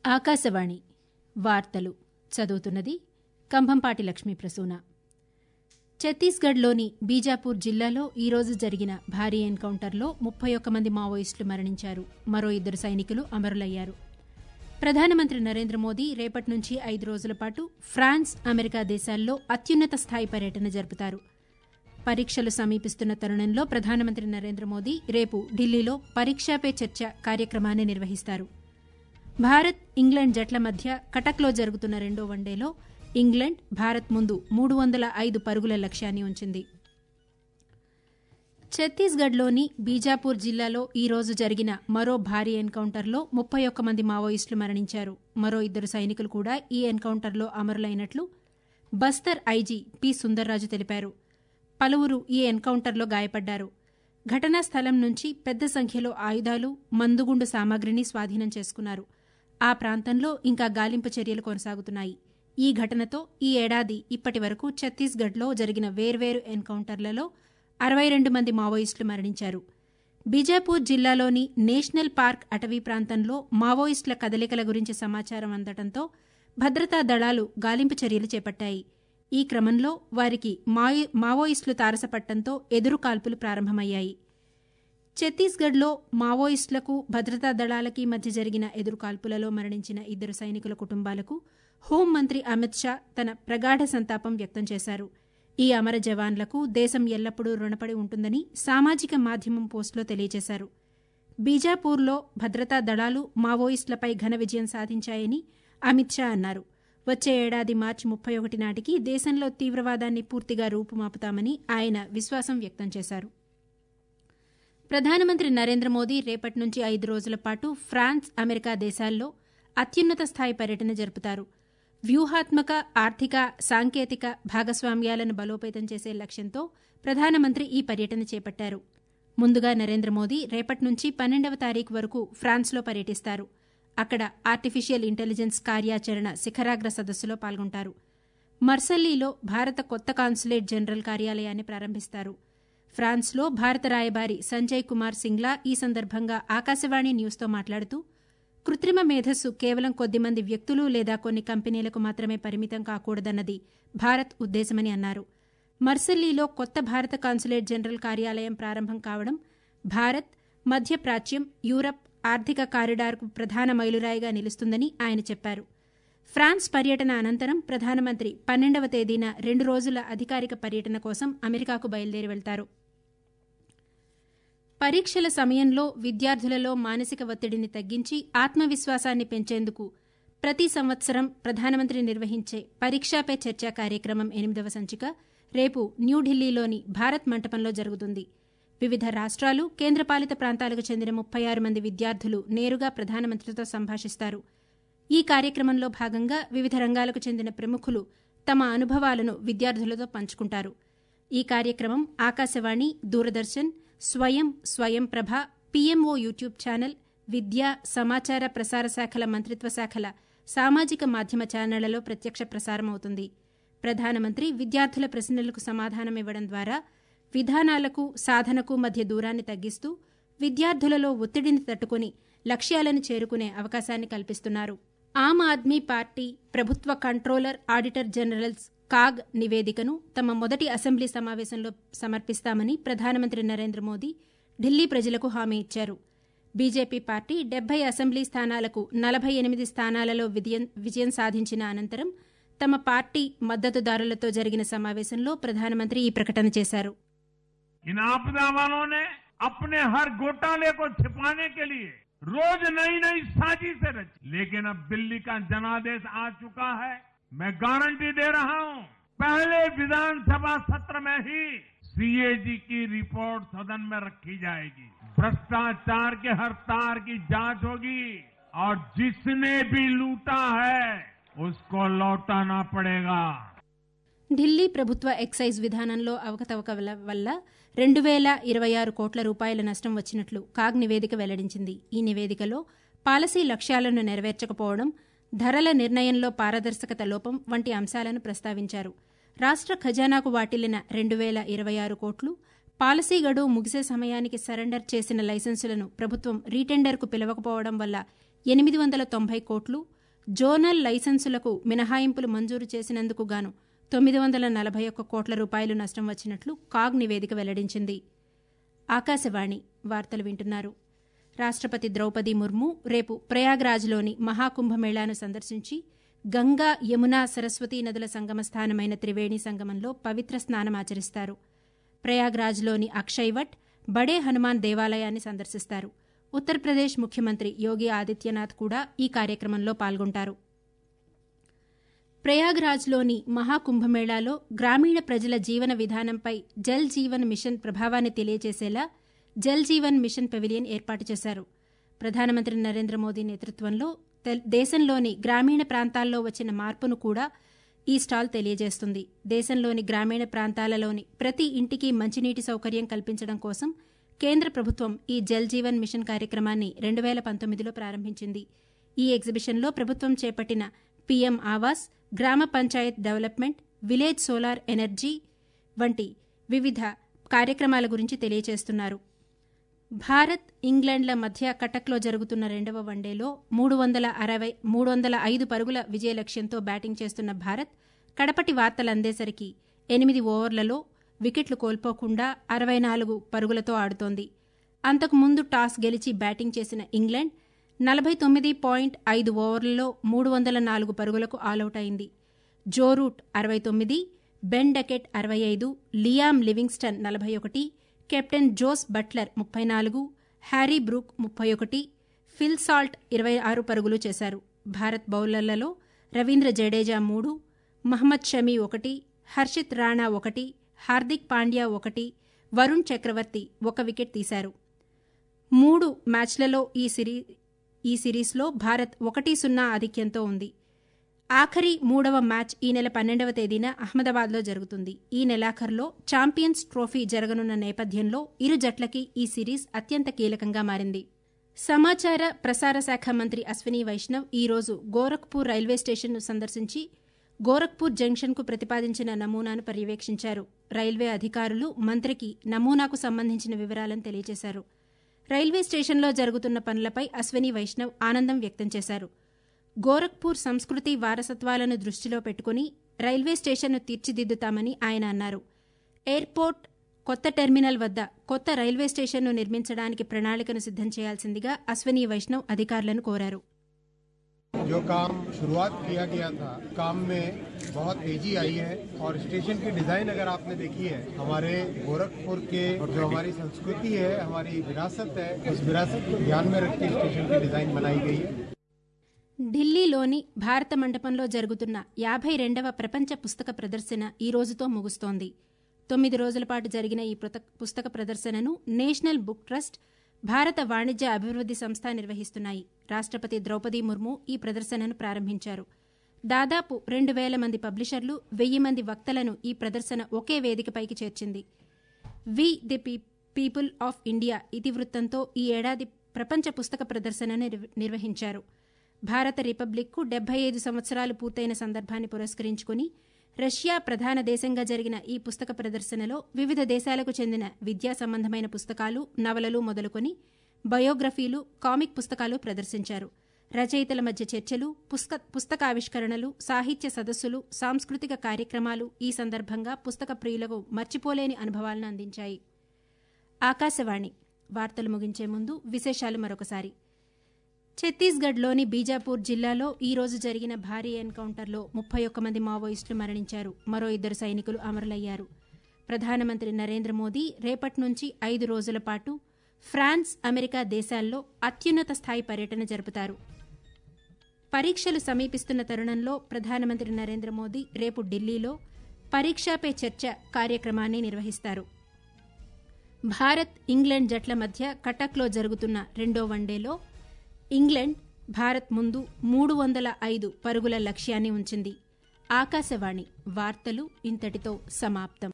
ఆకాశవాణి వార్తలు చదువుతున్నది కంభంపాటి లక్ష్మీ ప్రసూన ఛత్తీస్గఢ్లోని బీజాపూర్ జిల్లాలో ఈరోజు జరిగిన భారీ ఎన్కౌంటర్లో ముప్పై ఒక్క మంది మావోయిస్టులు మరణించారు మరో ఇద్దరు సైనికులు అమరులయ్యారు ప్రధానమంత్రి నరేంద్ర మోదీ రేపటి నుంచి ఐదు రోజుల పాటు ఫ్రాన్స్ అమెరికా దేశాల్లో అత్యున్నత స్థాయి పర్యటన జరుపుతారు పరీక్షలు సమీపిస్తున్న తరుణంలో ప్రధానమంత్రి నరేంద్ర మోదీ రేపు ఢిల్లీలో పరీక్షా పే చర్చ కార్యక్రమాన్ని నిర్వహిస్తారు భారత్ ఇంగ్లాండ్ జట్ల మధ్య కటక్లో జరుగుతున్న రెండో వన్డేలో ఇంగ్లాండ్ భారత్ ముందు మూడు వందల ఐదు పరుగుల లక్ష్యాన్ని ఉంచింది ఛత్తీస్గఢ్లోని బీజాపూర్ జిల్లాలో ఈ రోజు జరిగిన మరో భారీ ఎన్కౌంటర్లో ముప్పై ఒక్క మంది మావోయిస్టులు మరణించారు మరో ఇద్దరు సైనికులు కూడా ఈ ఎన్కౌంటర్లో అమరులైనట్లు బస్తర్ ఐజీ పి సుందర్రాజు తెలిపారు పలువురు ఈ ఎన్కౌంటర్లో గాయపడ్డారు ఘటనా స్థలం నుంచి పెద్ద సంఖ్యలో ఆయుధాలు మందుగుండు సామాగ్రిని స్వాధీనం చేసుకున్నారు ఆ ప్రాంతంలో ఇంకా గాలింపు చర్యలు కొనసాగుతున్నాయి ఈ ఘటనతో ఈ ఏడాది ఇప్పటి వరకు ఛత్తీస్గఢ్లో జరిగిన వేర్వేరు ఎన్కౌంటర్లలో అరవై రెండు మంది మావోయిస్టులు మరణించారు బీజాపూర్ జిల్లాలోని నేషనల్ పార్క్ అటవీ ప్రాంతంలో మావోయిస్టుల కదలికల గురించి సమాచారం అందడంతో భద్రతా దళాలు గాలింపు చర్యలు చేపట్టాయి ఈ క్రమంలో వారికి మావోయిస్టులు తారసపట్టంతో ఎదురు కాల్పులు ప్రారంభమయ్యాయి ఛత్తీస్గఢ్లో మావోయిస్టులకు భద్రతా దళాలకి మధ్య జరిగిన ఎదురుకాల్పులలో మరణించిన ఇద్దరు సైనికుల కుటుంబాలకు హోంమంత్రి అమిత్ షా తన ప్రగాఢ సంతాపం వ్యక్తం చేశారు ఈ అమర జవాన్లకు దేశం ఎల్లప్పుడూ రుణపడి ఉంటుందని సామాజిక మాధ్యమం పోస్టులో తెలియజేశారు బీజాపూర్లో భద్రతా దళాలు మావోయిస్టులపై ఘన విజయం సాధించాయని అమిత్ షా అన్నారు వచ్చే ఏడాది మార్చి ముప్పై ఒకటి నాటికి దేశంలో తీవ్రవాదాన్ని పూర్తిగా రూపుమాపుతామని ఆయన విశ్వాసం వ్యక్తం చేశారు ప్రధానమంత్రి నరేంద్ర మోదీ రేపటి నుంచి ఐదు రోజుల పాటు ఫ్రాన్స్ అమెరికా దేశాల్లో అత్యున్నత స్థాయి పర్యటన జరుపుతారు వ్యూహాత్మక ఆర్థిక సాంకేతిక భాగస్వామ్యాలను బలోపేతం చేసే లక్ష్యంతో ప్రధానమంత్రి ఈ పర్యటన చేపట్టారు ముందుగా నరేంద్ర మోదీ రేపటి నుంచి పన్నెండవ తారీఖు వరకు ఫ్రాన్స్లో పర్యటిస్తారు అక్కడ ఆర్టిఫిషియల్ ఇంటెలిజెన్స్ కార్యాచరణ శిఖరాగ్ర సదస్సులో పాల్గొంటారు మర్సల్లీలో భారత కొత్త కాన్సులేట్ జనరల్ కార్యాలయాన్ని ప్రారంభిస్తారు ఫ్రాన్స్లో భారత రాయబారి సంజయ్ కుమార్ సింగ్లా ఈ సందర్భంగా ఆకాశవాణి న్యూస్తో మాట్లాడుతూ కృత్రిమ మేధస్సు కేవలం కొద్దిమంది వ్యక్తులు లేదా కొన్ని కంపెనీలకు మాత్రమే పరిమితం కాకూడదన్నది భారత్ ఉద్దేశమని అన్నారు మర్సల్లీలో కొత్త భారత కాన్సులేట్ జనరల్ కార్యాలయం ప్రారంభం కావడం భారత్ మధ్యప్రాచ్యం యూరప్ ఆర్థిక కారిడార్కు ప్రధాన మైలురాయిగా నిలుస్తుందని ఆయన చెప్పారు ఫ్రాన్స్ పర్యటన అనంతరం ప్రధానమంత్రి పన్నెండవ తేదీన రెండు రోజుల అధికారిక పర్యటన కోసం అమెరికాకు బయలుదేరి వెళ్తారు పరీక్షల సమయంలో విద్యార్థులలో మానసిక ఒత్తిడిని తగ్గించి ఆత్మవిశ్వాసాన్ని పెంచేందుకు ప్రతి సంవత్సరం ప్రధానమంత్రి నిర్వహించే పరీక్షా పే చర్చ కార్యక్రమం ఎనిమిదవ సంచిక రేపు న్యూఢిల్లీలోని భారత్ మంటపంలో జరుగుతుంది వివిధ రాష్ట్రాలు కేంద్రపాలిత ప్రాంతాలకు చెందిన ముప్పై ఆరు మంది విద్యార్థులు నేరుగా ప్రధానమంత్రితో సంభాషిస్తారు ఈ కార్యక్రమంలో భాగంగా వివిధ రంగాలకు చెందిన ప్రముఖులు తమ అనుభవాలను విద్యార్థులతో పంచుకుంటారు ఈ కార్యక్రమం Akashvani Doordarshan Swayam Swayam Prabha PMO YouTube channel విద్య సమాచార ప్రసార శాఖల మంత్రిత్వ శాఖల సామాజిక మాధ్యమ ఛానళ్లలో ప్రత్యక్ష ప్రసారమవుతుంది ప్రధానమంత్రి విద్యార్థుల ప్రశ్నలకు సమాధానం ఇవ్వడం ద్వారా విధానాలకు సాధనకు మధ్య దూరాన్ని తగ్గిస్తూ విద్యార్థులలో ఒత్తిడిని తట్టుకుని లక్ష్యాలను చేరుకునే అవకాశాన్ని కల్పిస్తున్నారు ఆమ్ ఆద్మీ పార్టీ ప్రభుత్వ కంట్రోలర్ ఆడిటర్ జనరల్స్ కాగ్ నివేదికను తమ మొదటి అసెంబ్లీ సమావేశంలో సమర్పిస్తామని ప్రధానమంత్రి నరేంద్ర మోదీ ఢిల్లీ ప్రజలకు హామీ ఇచ్చారు బీజేపీ పార్టీ డెబ్బై అసెంబ్లీ స్థానాలకు నలభై ఎనిమిది స్థానాలలో విజయం సాధించిన అనంతరం తమ పార్టీ మద్దతుదారులతో జరిగిన సమావేశంలో ప్రధానమంత్రి ఈ ప్రకటన చేశారు इन आपदा वालों ने अपने हर घोटाले को छिपाने के लिए रोज नई नई साजिशें रची लेकिन अब दिल्ली का जनादेश आ चुका है मैं गारंटी दे रहा हूं पहले विधानसभा सत्र में ही सीएजी की रिपोर्ट सदन में रखी जाएगी भ्रष्टाचार के हर तार की जांच होगी और जिसने भी लूटा है उसको लौटाना पड़ेगा ఢిల్లీ ప్రభుత్వ ఎక్సైజ్ విధానంలో అవకతవకల వల్ల రెండు వేల ఇరవై ఆరు కోట్ల రూపాయల నష్టం వచ్చినట్లు కాగ్ నివేదిక వెల్లడించింది ఈ నివేదికలో పాలసీ లక్ష్యాలను నెరవేర్చకపోవడం ధరల నిర్ణయంలో పారదర్శకత లోపం వంటి అంశాలను ప్రస్తావించారు రాష్ట్ర ఖజానాకు వాటిల్లిన రెండు వేల ఇరవై ఆరు కోట్లు పాలసీ గడువు ముగిసే సమయానికి సరెండర్ చేసిన లైసెన్సులను ప్రభుత్వం రీటెండర్కు పిలవకపోవడం వల్ల ఎనిమిది వందల తొంభై కోట్లు జోనల్ లైసెన్సులకు మినహాయింపులు మంజూరు చేసినందుకు గాను తొమ్మిది వందల నలభై ఒక్క కోట్ల రూపాయలు నష్టం వచ్చినట్లు కాగ్ నివేదిక వెల్లడించింది ఆకాశవాణి వార్తలు వింటున్నారు రాష్ట్రపతి ద్రౌపది ముర్ము రేపు ప్రయాగ్రాజ్లోని మహాకుంభమేళాను సందర్శించి గంగా యమునా సరస్వతీ నదుల సంగమ స్థానమైన త్రివేణి సంగమంలో పవిత్ర స్నానమాచరిస్తారు ప్రయాగ్రాజ్లోని అక్షయ్వట్ బడే హనుమాన్ దేవాలయాన్ని సందర్శిస్తారు ఉత్తరప్రదేశ్ ముఖ్యమంత్రి యోగి ఆదిత్యనాథ్ కూడా ఈ కార్యక్రమంలో పాల్గొంటారు ప్రయాగ్రాజ్లోని మహాకుంభమేళాలో గ్రామీణ ప్రజల జీవన విధానంపై జల్ జీవన్ మిషన్ ప్రభావాన్ని తెలియజేసేలా జల్ జీవన్ మిషన్ పెవిలియన్ ఏర్పాటు చేశారు ప్రధానమంత్రి నరేంద్ర మోదీ నేతృత్వంలో దేశంలోని గ్రామీణ ప్రాంతాల్లో వచ్చిన మార్పును కూడా ఈ స్టాల్ తెలియజేస్తుంది దేశంలోని గ్రామీణ ప్రాంతాలలోని ప్రతి ఇంటికి మంచినీటి సౌకర్యం కల్పించడం కోసం కేంద్ర ప్రభుత్వం ఈ జల్ జీవన్ మిషన్ కార్యక్రమాన్ని రెండు వేల పంతొమ్మిదిలో ప్రారంభించింది ఈ ఎగ్జిబిషన్లో ప్రభుత్వం చేపట్టిన పీఎం ఆవాస్ గ్రామ panchayat development village solar energy వంటి వివిధ కార్యక్రమాల గురించి తెలియజేస్తున్నారు భారత్ ఇంగ్లాండ్ల మధ్య కటక్లో జరుగుతున్న రెండవ వన్డేలో మూడు వందల అరవై మూడు వందల ఐదు పరుగుల విజయ లక్ష్యంతో బ్యాటింగ్ చేస్తున్న భారత్ కడపటి వార్తలు అందేసరికి ఎనిమిది ఓవర్లలో వికెట్లు కోల్పోకుండా అరవై నాలుగు పరుగులతో ఆడుతోంది అంతకుముందు టాస్ గెలిచి బ్యాటింగ్ చేసిన ఇంగ్లాండ్ నలభై తొమ్మిది పాయింట్ ఐదు ఓవర్లలో మూడు వందల నాలుగు పరుగులకు ఆలౌట్ అయింది జోరూట్ అరవై తొమ్మిది బెన్ డకెట్ అరవై ఐదు లియామ్ లివింగ్స్టన్ నలభై ఒకటి కెప్టెన్ జోస్ బట్లర్ ముప్పై నాలుగు హ్యారీ బ్రూక్ ముప్పై ఒకటి ఫిల్ సాల్ట్ ఇరవై ఆరు పరుగులు చేశారు భారత్ బౌలర్లలో రవీంద్ర జడేజా మూడు మహమ్మద్ షమీ ఒకటి హర్షిత్ రాణా ఒకటి హార్దిక్ పాండ్యా ఒకటి వరుణ్ చక్రవర్తి ఒక వికెట్ తీశారు మూడు మ్యాచ్లలో ఈ సిరీ ఈ సిరీస్లో భారత్ ఒకటి సున్నా ఆధిక్యంతో ఉంది ఆఖరి మూడవ మ్యాచ్ ఈ నెల పన్నెండవ తేదీన అహ్మదాబాద్లో జరుగుతుంది ఈ నెలాఖరులో ఛాంపియన్స్ ట్రోఫీ జరగనున్న నేపథ్యంలో ఇరు జట్లకి ఈ సిరీస్ అత్యంత కీలకంగా మారింది సమాచార ప్రసార శాఖ మంత్రి అశ్విని వైష్ణవ్ ఈరోజు గోరఖ్పూర్ రైల్వే స్టేషన్ను సందర్శించి గోరఖ్పూర్ జంక్షన్కు ప్రతిపాదించిన నమూనాను పర్యవేక్షించారు రైల్వే అధికారులు మంత్రికి నమూనాకు సంబంధించిన వివరాలను తెలియజేశారు రైల్వే స్టేషన్లో జరుగుతున్న పనులపై అశ్విని వైష్ణవ్ ఆనందం వ్యక్తం చేశారు గోరఖ్పూర్ సంస్కృతి వారసత్వాలను దృష్టిలో పెట్టుకుని రైల్వే స్టేషన్ను తీర్చిదిద్దుతామని ఆయన అన్నారు ఎయిర్పోర్ట్ కొత్త టెర్మినల్ వద్ద కొత్త రైల్వే స్టేషన్ను నిర్మించడానికి ప్రణాళికను సిద్దం చేయాల్సిందిగా అశ్విని వైష్ణవ్ అధికారులను కోరారు जो काम शुरुआत किया गया था काम में बहुत तेजी आई है और स्टेशन की डिजाइन अगर आपने देखी है हमारे गोरखपुर के जो हमारी संस्कृति है हमारी विरासत है उस विरासत को ध्यान में रख के स्टेशन की डिजाइन बनाई गई है ఢిల్లీలోని భారత మండపంలో జరుగుతున్న యాభై రెండవ ప్రపంచ పుస్తక ప్రదర్శన ఈ రోజుతో ముగుస్తోంది తొమ్మిది రోజుల పాటు జరిగిన ఈ పుస్తక ప్రదర్శనను నేషనల్ బుక్ ట్రస్ట్ భారత వాణిజ్య అభివృద్ది సంస్థ నిర్వహిస్తున్నాయి రాష్ట్రపతి ద్రౌపది ముర్ము ఈ ప్రదర్శనను ప్రారంభించారు దాదాపు రెండు వేల మంది పబ్లిషర్లు వెయ్యి మంది వక్తలను ఈ ప్రదర్శన ఒకే వేదికపైకి చేర్చింది we the people of India ఇతివృత్తంతో ఈ ఏడాది ప్రపంచ పుస్తక ప్రదర్శనను నిర్వహించారు భారత రిపబ్లిక్కు డెబ్బై ఐదు సంవత్సరాలు పూర్తయిన సందర్భాన్ని పురస్కరించుకుని రష్యా ప్రధాన దేశంగా జరిగిన ఈ పుస్తక ప్రదర్శనలో వివిధ దేశాలకు చెందిన విద్యా సంబంధమైన పుస్తకాలు నవలలు మొదలుకొని బయోగ్రఫీలు కామిక్ పుస్తకాలు ప్రదర్శించారు రచయితల మధ్య చర్చలు పుస్తక పుస్తకావిష్కరణలు సాహిత్య సదస్సులు సాంస్కృతిక కార్యక్రమాలు ఈ సందర్భంగా పుస్తక ప్రియులకు మర్చిపోలేని అనుభవాలను అందించాయి ఆకాశవాణి వార్తలు ముగించే ముందు విశేషాలు మరొకసారి ఛత్తీస్గఢ్లోని బీజాపూర్ జిల్లాలో ఈ రోజు జరిగిన భారీ ఎన్కౌంటర్లో ముప్పై ఒక్క మంది మావోయిస్టులు మరణించారు మరో ఇద్దరు సైనికులు అమరులయ్యారు ప్రధానమంత్రి నరేంద్ర మోదీ రేపటి నుంచి ఐదు రోజుల పాటు ఫ్రాన్స్ అమెరికా దేశాల్లో అత్యున్నత స్థాయి పర్యటన జరుపుతారు పరీక్షలు సమీపిస్తున్న తరుణంలో ప్రధానమంత్రి నరేంద్ర మోదీ రేపు ఢిల్లీలో పరీక్షాపై చర్చ కార్యక్రమాన్ని నిర్వహిస్తారు భారత్ ఇంగ్లాండ్ జట్ల మధ్య కటక్లో జరుగుతున్న రెండో వన్డేలో ఇంగ్లాండ్ భారత్ ముందు మూడు వందల ఐదు పరుగుల లక్ష్యాన్ని ఉంచింది ఆకాశవాణి వార్తలు ఇంతటితో సమాప్తం